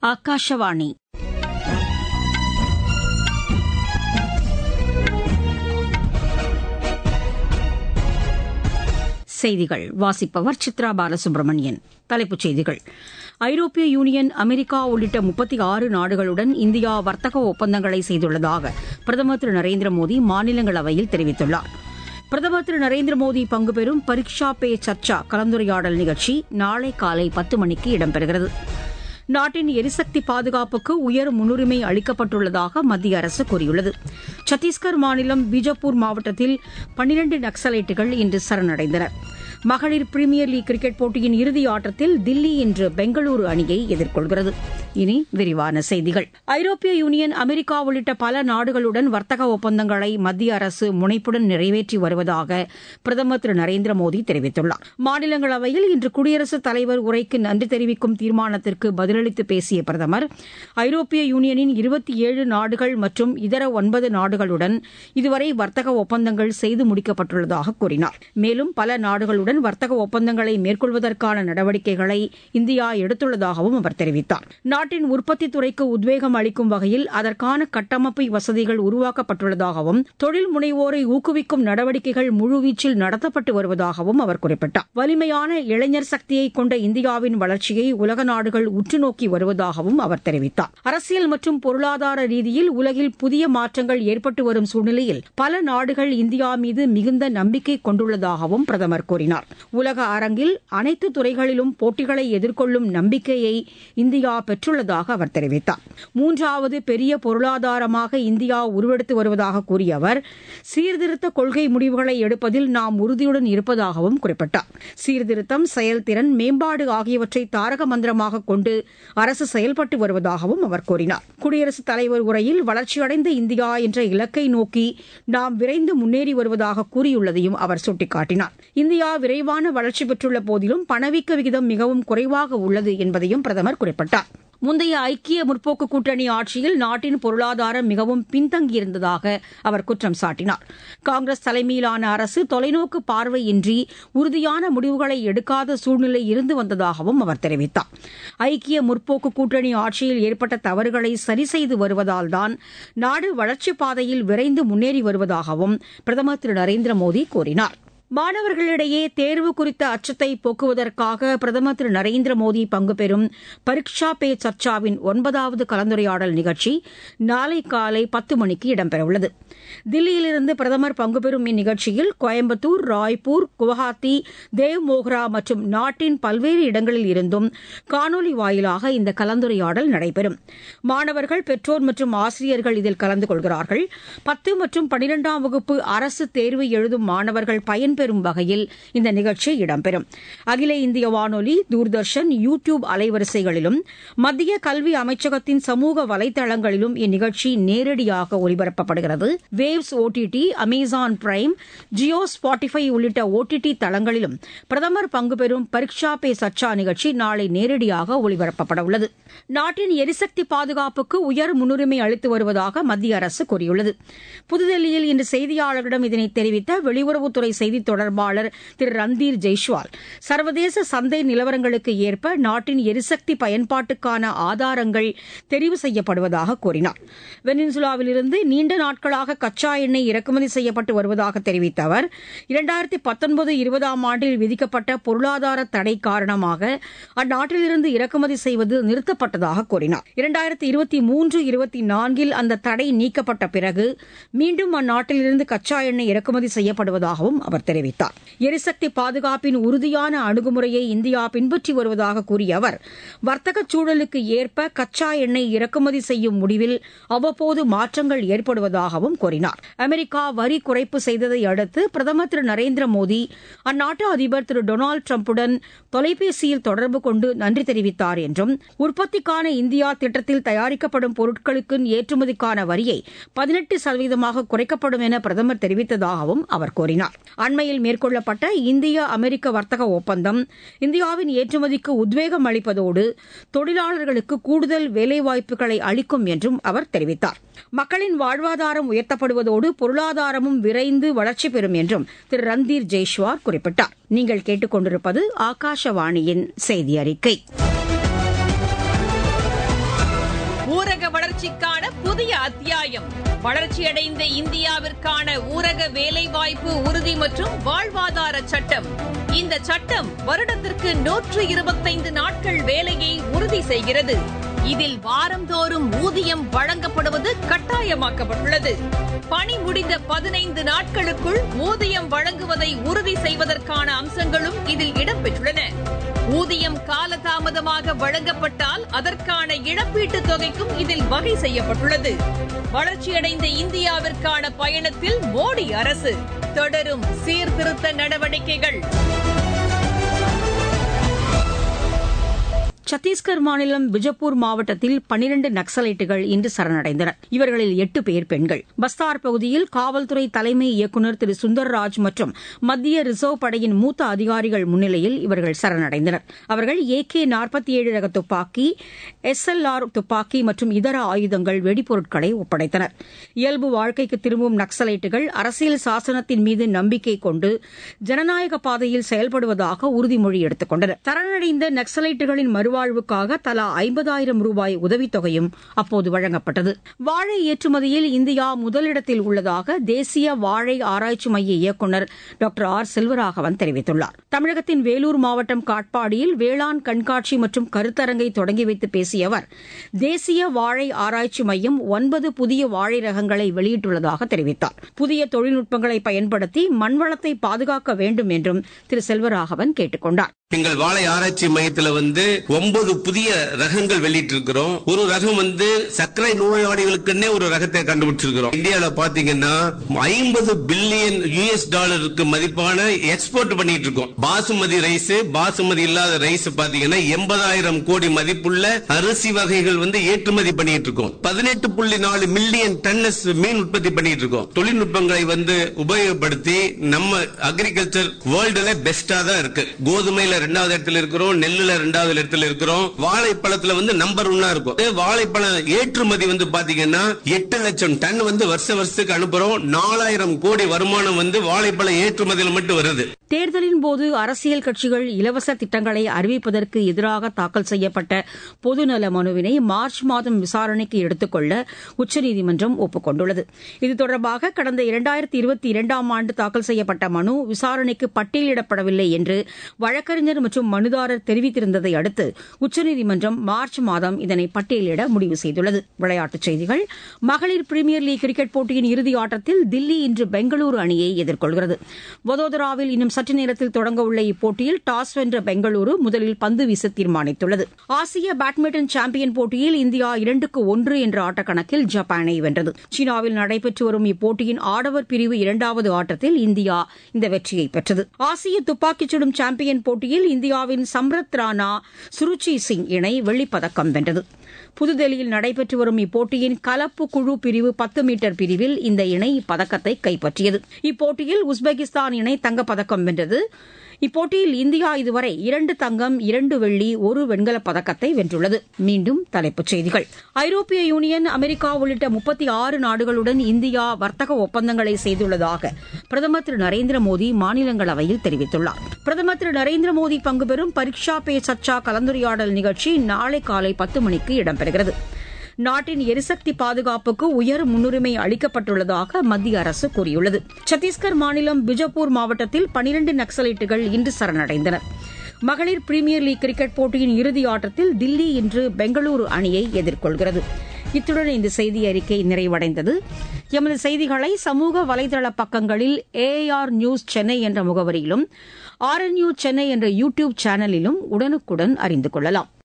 ஆகாஷவாணி செய்திகள் வாசிப்பவர் சித்ரா பாலசுப்ரமணியன் தலைப்புச் செய்திகள் ஐரோப்பிய யூனியன் அமெரிக்கா உள்ளிட்ட முப்பத்தி ஆறு நாடுகளுடன் இந்தியா வர்த்தக ஒப்பந்தங்களை செய்துள்ளதாக பிரதமர் திரு நரேந்திர மோடி மாநிலங்களவையில் தெரிவித்துள்ளார் பிரதமர் திரு நரேந்திர மோடி பங்குபெறும் பரீக்ஷா பே சர்ச்சா கலந்துரையாடல் நிகழ்ச்சி நாளை காலை பத்து மணிக்கு இடம்பெறுகிறது நாட்டின் எரிசக்தி பாதுகாப்புக்கு உயர் முன்னுரிமை அளிக்கப்பட்டுள்ளதாக மத்திய அரசு கூறியுள்ளது சத்தீஸ்கர் மாநிலம் பீஜப்பூர் மாவட்டத்தில் பன்னிரண்டு நக்சலைட்டுகள் இன்று சரணடைந்தனர் மகளிர் பிரீமியர் லீக் கிரிக்கெட் போட்டியின் இறுதி ஆட்டத்தில் தில்லி இன்று பெங்களூரு அணியை எதிர்கொள்கிறது இனி விரிவான செய்திகள் ஐரோப்பிய யூனியன் அமெரிக்கா உள்ளிட்ட பல நாடுகளுடன் வர்த்தக ஒப்பந்தங்களை மத்திய அரசு முனைப்புடன் நிறைவேற்றி வருவதாக பிரதமர் திரு நரேந்திர மோடி தெரிவித்துள்ளார் மாநிலங்களவையில் இன்று குடியரசுத் தலைவர் உரைக்கு நன்றி தெரிவிக்கும் தீர்மானத்திற்கு பதிலளித்து பேசிய பிரதமர் ஐரோப்பிய யூனியனின் இருபத்தி ஏழு நாடுகள் மற்றும் இதர ஒன்பது நாடுகளுடன் இதுவரை வர்த்தக ஒப்பந்தங்கள் செய்து முடிக்கப்பட்டுள்ளதாக கூறினார் மேலும் பல நாடுகளுடன் வர்த்தக ஒப்பந்தங்களை மேற்கொள்வதற்கான நடவடிக்கைகளை இந்தியா எடுத்துள்ளதாகவும் அவர் தெரிவித்தார் நாட்டின் உற்பத்தி துறைக்கு உத்வேகம் அளிக்கும் வகையில் அதற்கான கட்டமைப்பு வசதிகள் உருவாக்கப்பட்டுள்ளதாகவும் தொழில் முனைவோரை ஊக்குவிக்கும் நடவடிக்கைகள் முழுவீச்சில் நடத்தப்பட்டு வருவதாகவும் அவர் குறிப்பிட்டார் வலிமையான இளைஞர் சக்தியை கொண்ட இந்தியாவின் வளர்ச்சியை உலக நாடுகள் உற்று நோக்கி வருவதாகவும் அவர் தெரிவித்தார் அரசியல் மற்றும் பொருளாதார ரீதியில் உலகில் புதிய மாற்றங்கள் ஏற்பட்டு வரும் சூழ்நிலையில் பல நாடுகள் இந்தியா மீது மிகுந்த நம்பிக்கை கொண்டுள்ளதாகவும் பிரதமர் கூறினார் உலக அரங்கில் அனைத்து துறைகளிலும் போட்டிகளை எதிர்கொள்ளும் நம்பிக்கையை இந்தியா பெற்றுள்ளதாக அவர் தெரிவித்தார் மூன்றாவது பெரிய பொருளாதாரமாக இந்தியா உருவெடுத்து வருவதாக கூறிய அவர் சீர்திருத்த கொள்கை முடிவுகளை எடுப்பதில் நாம் உறுதியுடன் இருப்பதாகவும் குறிப்பிட்டார் சீர்திருத்தம் செயல்திறன் மேம்பாடு ஆகியவற்றை தாரக மந்திரமாக கொண்டு அரசு செயல்பட்டு வருவதாகவும் அவர் கூறினார் குடியரசுத் தலைவர் உரையில் வளர்ச்சியடைந்த இந்தியா என்ற இலக்கை நோக்கி நாம் விரைந்து முன்னேறி வருவதாக கூறியுள்ளதையும் அவர் சுட்டிக்காட்டினார் இந்தியா விரைவான வளர்ச்சி பெற்றுள்ள போதிலும் பணவீக்க விகிதம் மிகவும் குறைவாக உள்ளது என்பதையும் பிரதமர் குறிப்பிட்டார் முந்தைய ஐக்கிய முற்போக்கு கூட்டணி ஆட்சியில் நாட்டின் பொருளாதாரம் மிகவும் பின்தங்கியிருந்ததாக அவர் குற்றம் சாட்டினார் காங்கிரஸ் தலைமையிலான அரசு தொலைநோக்கு பார்வையின்றி உறுதியான முடிவுகளை எடுக்காத சூழ்நிலை இருந்து வந்ததாகவும் அவர் தெரிவித்தார் ஐக்கிய முற்போக்கு கூட்டணி ஆட்சியில் ஏற்பட்ட தவறுகளை சரி செய்து வருவதால்தான் நாடு வளர்ச்சிப் பாதையில் விரைந்து முன்னேறி வருவதாகவும் பிரதமர் திரு நரேந்திர மோடி கூறினார் மாணவர்களிடையே தேர்வு குறித்த அச்சத்தை போக்குவதற்காக பிரதமர் திரு நரேந்திர மோடி பங்கு பெறும் பரீக்ஷா பே சர்ச்சாவின் ஒன்பதாவது கலந்துரையாடல் நிகழ்ச்சி நாளை காலை பத்து மணிக்கு இடம்பெறவுள்ளது தில்லியிலிருந்து பிரதமர் பங்கு பெறும் இந்நிகழ்ச்சியில் கோயம்புத்தூர் ராய்ப்பூர் குவஹாத்தி தேவ்மோக்ரா மற்றும் நாட்டின் பல்வேறு இடங்களில் இருந்தும் காணொலி வாயிலாக இந்த கலந்துரையாடல் நடைபெறும் மாணவர்கள் பெற்றோர் மற்றும் ஆசிரியர்கள் இதில் கலந்து கொள்கிறார்கள் பத்து மற்றும் பனிரெண்டாம் வகுப்பு அரசு தேர்வு எழுதும் மாணவர்கள் பயன்பெறும் வகையில் இந்த நிகழ்ச்சி இடம்பெறும் அகில இந்திய வானொலி தூர்தர்ஷன் யூ டியூப் அலைவரிசைகளிலும் மத்திய கல்வி அமைச்சகத்தின் சமூக வலைதளங்களிலும் இந்நிகழ்ச்சி நேரடியாக ஒலிபரப்பப்படுகிறது Waves OTT Amazon Prime Jio Spotify உள்ளிட்ட ஓடிடி தளங்களிலும் பிரதமர் பங்கு பெறும் பரீட்சா பே சர்ச்சா நிகழ்ச்சி நாளை நேரடியாக ஒலிபரப்பப்பட உள்ளது நாட்டின் எரிசக்தி பாதுகாப்புக்கு உயர் முன்னுரிமை அளித்து வருவதாக மத்திய அரசு கூறியுள்ளது புதுதில்லியில் இன்று செய்தியாளர்களிடம் இதனை தெரிவித்த வெளியுறவுத்துறை செய்தி தொடர்பாளர் திரு ரந்தீர் ஜெய்ஷ்வால் சர்வதேச சந்தை நிலவரங்களுக்கு ஏற்ப நாட்டின் எரிசக்தி பயன்பாட்டுக்கான ஆதாரங்கள் தெரிவு செய்யப்படுவதாக கூறினார் வெனிசுலாவிலிருந்து நீண்ட நாட்களாக கச்சா எண்ணெய் இறக்குமதி செய்யப்பட்டு வருவதாக தெரிவித்த அவர் இரண்டாயிரத்தி பத்தொன்பது இருபதாம் ஆண்டில் விதிக்கப்பட்ட பொருளாதார தடை காரணமாக அந்நாட்டிலிருந்து இறக்குமதி செய்வது நிறுத்தப்பட்டதாக கூறினார் இரண்டாயிரத்தி இருபத்தி மூன்று இருபத்தி நான்கில் அந்த தடை நீக்கப்பட்ட பிறகு மீண்டும் அந்நாட்டிலிருந்து கச்சா எண்ணெய் இறக்குமதி செய்யப்படுவதாகவும் அவர் தெரிவித்தார் எரிசக்தி பாதுகாப்பின் உறுதியான அணுகுமுறையை இந்தியா பின்பற்றி வருவதாக கூறிய அவர் வர்த்தக சூழலுக்கு ஏற்ப கச்சா எண்ணெய் இறக்குமதி செய்யும் முடிவில் அவ்வப்போது மாற்றங்கள் ஏற்படுவதாகவும் கூறினார் அமெரிக்கா வரி குறைப்பு செய்ததை அடுத்து பிரதமர் திரு நரேந்திர மோடி அந்நாட்டு அதிபர் திரு டொனால்டு டிரம்புடன் தொலைபேசியில் தொடர்பு கொண்டு நன்றி தெரிவித்தார் என்றும் உற்பத்திக்கான இந்தியா திட்டத்தில் தயாரிக்கப்படும் பொருட்களுக்கு ஏற்றுமதிக்கான வரியை பதினெட்டு சதவீதமாக குறைக்கப்படும் என பிரதமர் தெரிவித்ததாகவும் அவர் கூறினார் அண்மையில் மேற்கொள்ளப்பட்ட இந்திய அமெரிக்க வர்த்தக ஒப்பந்தம் இந்தியாவின் ஏற்றுமதிக்கு உத்வேகம் அளிப்பதோடு தொழிலாளர்களுக்கு கூடுதல் வேலைவாய்ப்புகளை அளிக்கும் என்றும் அவர் தெரிவித்தார் மக்களின் வாழ்வாதாரம் உயர்த்தப்படுவதோடு பொருளாதாரமும் விரைந்து வளர்ச்சி பெறும் என்றும் திரு ரந்தீர் ஜெய்ஷ்வார் குறிப்பிட்டார் நீங்கள் கேட்டுக்கொண்டிருப்பது ஆகாஷவாணியின் செய்தி அறிக்கை வளர்ச்சிக்கான புதிய அத்தியாயம் வளர்ச்சியடைந்த இந்தியாவிற்கான ஊரக வேலைவாய்ப்பு உறுதி மற்றும் வாழ்வாதார சட்டம் இந்த சட்டம் வருடத்திற்கு நூற்று இருபத்தைந்து நாட்கள் வேலையை உறுதி செய்கிறது இதில் வாரந்தோறும் ஊதியம் வழங்கப்படுவது கட்டாயமாக்கப்பட்டுள்ளது பணி முடிந்த பதினைந்து நாட்களுக்குள் ஊதியம் வழங்குவதை உறுதி செய்வதற்கான அம்சங்களும் இதில் இடம்பெற்றுள்ளன ஊதியம் காலதாமதமாக வழங்கப்பட்டால் அதற்கான இழப்பீட்டுத் தொகைக்கும் இதில் வகை செய்யப்பட்டுள்ளது வளர்ச்சியடைந்த இந்தியாவிற்கான பயணத்தில் மோடி அரசு தொடரும் சீர்திருத்த நடவடிக்கைகள் சத்தீஸ்கர் மாநிலம் பிஜப்பூர் மாவட்டத்தில் பனிரண்டு நக்சலைட்டுகள் இன்று சரணடைந்தனர் இவர்களில் எட்டு பேர் பெண்கள் பஸ்தார் பகுதியில் காவல்துறை தலைமை இயக்குநர் திரு சுந்தர்ராஜ் மற்றும் மத்திய ரிசர்வ் படையின் மூத்த அதிகாரிகள் முன்னிலையில் இவர்கள் சரணடைந்தனர் அவர்கள் ஏ கே நாற்பத்தி ஏழு ரக துப்பாக்கி எஸ் எல் ஆர் துப்பாக்கி மற்றும் இதர ஆயுதங்கள் வெடிப்பொருட்களை ஒப்படைத்தனர் இயல்பு வாழ்க்கைக்கு திரும்பும் நக்சலைட்டுகள் அரசியல் சாசனத்தின் மீது நம்பிக்கை கொண்டு ஜனநாயக பாதையில் செயல்படுவதாக உறுதிமொழி எடுத்துக் கொண்டனர் சரணடைந்த நக்சலைட்டுகளின் மறு வாழ்வுக்காக தலா ஐம்பதாயிரம் ரூபாய் உதவித்தொகையும் அப்போது வழங்கப்பட்டது வாழை ஏற்றுமதியில் இந்தியா முதலிடத்தில் உள்ளதாக தேசிய வாழை ஆராய்ச்சி மைய இயக்குநர் டாக்டர் ஆர் செல்வராகவன் தெரிவித்துள்ளார் தமிழகத்தின் வேலூர் மாவட்டம் காட்பாடியில் வேளாண் கண்காட்சி மற்றும் கருத்தரங்கை தொடங்கி வைத்து பேசிய அவர் தேசிய வாழை ஆராய்ச்சி மையம் ஒன்பது புதிய வாழை ரகங்களை வெளியிட்டுள்ளதாக தெரிவித்தார் புதிய தொழில்நுட்பங்களை பயன்படுத்தி மண்வளத்தை பாதுகாக்க வேண்டும் என்றும் திரு செல்வராகவன் கேட்டுக் கொண்டார் எங்கள் வாழை ஆராய்ச்சி மையத்துல வந்து ஒன்பது புதிய ரகங்கள் வெளியிட்டிருக்கிறோம் ஒரு ரகம் வந்து சர்க்கரை நோயாளிகளுக்குன்னே ஒரு ரகத்தை கண்டுபிடிச்சிருக்கிறோம் இந்தியாவில பாத்தீங்கன்னா ஐம்பது பில்லியன் யூஎஸ் டாலருக்கு மதிப்பான எக்ஸ்போர்ட் பண்ணிட்டு இருக்கோம் பாசுமதி ரைஸ் பாசுமதி இல்லாத ரைஸ் பாத்தீங்கன்னா எண்பதாயிரம் கோடி மதிப்புள்ள அரிசி வகைகள் வந்து ஏற்றுமதி பண்ணிட்டு இருக்கோம் பதினெட்டு புள்ளி நாலு மில்லியன் டன்னஸ் மீன் உற்பத்தி பண்ணிட்டு இருக்கோம் தொழில்நுட்பங்களை வந்து உபயோகப்படுத்தி நம்ம அக்ரிகல்ச்சர் வேர்ல்டுல பெஸ்டா தான் இருக்கு கோதுமையில ரெண்டாவது இடத்துல இருக்கிறோம் நெல்லுல ரெண்டாவது இடத்துல இருக்கிறோம் வாழைப்பழத்துல வந்து நம்பர் ஒன்னா இருக்கும் அதே வாழைப்பழம் ஏற்றுமதி வந்து பாத்தீங்கன்னா எட்டு லட்சம் டன் வந்து வருஷ வருஷத்துக்கு அனுப்புறோம் நாலாயிரம் கோடி வருமானம் வந்து வாழைப்பழ ஏற்றுமதியில் மட்டும் வருது தேர்தலின் போது அரசியல் கட்சிகள் இலவச திட்டங்களை அறிவிப்பதற்கு எதிராக தாக்கல் செய்யப்பட்ட பொதுநல மனுவினை மார்ச் மாதம் விசாரணைக்கு எடுத்துக்கொள்ள உச்சநீதிமன்றம் ஒப்புக் கொண்டுள்ளது இது தொடர்பாக கடந்த இரண்டாயிரத்தி இருபத்தி இரண்டாம் ஆண்டு தாக்கல் செய்யப்பட்ட மனு விசாரணைக்கு பட்டியலிடப்படவில்லை என்று வழக்கறிஞர் மற்றும் மனுதாரர் தெரிவித்திருந்ததை அடுத்து உச்சநீதிமன்றம் மார்ச் மாதம் இதனை பட்டியலிட முடிவு செய்துள்ளது விளையாட்டுச் செய்திகள் மகளிர் பிரீமியர் லீக் கிரிக்கெட் போட்டியின் இறுதி ஆட்டத்தில் தில்லி இன்று பெங்களூரு அணியை எதிர்கொள்கிறது வதோதராவில் இன்னும் சற்று நேரத்தில் தொடங்க உள்ள இப்போட்டியில் டாஸ் வென்ற பெங்களூரு முதலில் பந்து வீச தீர்மானித்துள்ளது ஆசிய பேட்மிண்டன் சாம்பியன் போட்டியில் இந்தியா இரண்டுக்கு ஒன்று என்ற ஆட்டக்கணக்கில் ஜப்பானை வென்றது சீனாவில் நடைபெற்று வரும் இப்போட்டியின் ஆடவர் பிரிவு இரண்டாவது ஆட்டத்தில் இந்தியா இந்த வெற்றியை பெற்றது ஆசிய துப்பாக்கிச் சுடும் சாம்பியன் போட்டியில் இந்தியாவின் சம்ரத் ராணா சுருச்சி சிங் இணை வெள்ளிப்பதக்கம் வென்றது புதுதில்லியில் நடைபெற்று வரும் இப்போட்டியின் கலப்பு குழு பிரிவு பத்து மீட்டர் பிரிவில் இந்த இணை இப்பதக்கத்தை கைப்பற்றியது இப்போட்டியில் உஸ்பெகிஸ்தான் இணை தங்கப்பதக்கம் வென்றது இப்போட்டியில் இந்தியா இதுவரை இரண்டு தங்கம் இரண்டு வெள்ளி ஒரு வெண்கலப் பதக்கத்தை வென்றுள்ளது மீண்டும் தலைப்புச் செய்திகள் ஐரோப்பிய யூனியன் அமெரிக்கா உள்ளிட்ட முப்பத்தி ஆறு நாடுகளுடன் இந்தியா வர்த்தக ஒப்பந்தங்களை செய்துள்ளதாக பிரதமர் திரு நரேந்திர மோடி மாநிலங்களவையில் தெரிவித்துள்ளார் பிரதமர் திரு நரேந்திர மோடி பங்குபெறும் பரீட்சா பே சர்ச்சா கலந்துரையாடல் நிகழ்ச்சி நாளை காலை பத்து மணிக்கு இடம்பெறுகிறது நாட்டின் எரிசக்தி பாதுகாப்புக்கு உயர் முன்னுரிமை அளிக்கப்பட்டுள்ளதாக மத்திய அரசு கூறியுள்ளது சத்தீஸ்கர் மாநிலம் பிஜப்பூர் மாவட்டத்தில் பனிரண்டு நக்சலைட்டுகள் இன்று சரணடைந்தனர் மகளிர் பிரீமியர் லீக் கிரிக்கெட் போட்டியின் இறுதி ஆட்டத்தில் தில்லி இன்று பெங்களூரு அணியை எதிர்கொள்கிறது இத்துடன் இந்த செய்தி அறிக்கை நிறைவடைந்தது எமது செய்திகளை சமூக வலைதள பக்கங்களில் ஏஆர் நியூஸ் சென்னை என்ற முகவரியிலும் ஆர்என்யூ சென்னை என்ற யூ டியூப் சேனலிலும் உடனுக்குடன் அறிந்து கொள்ளலாம்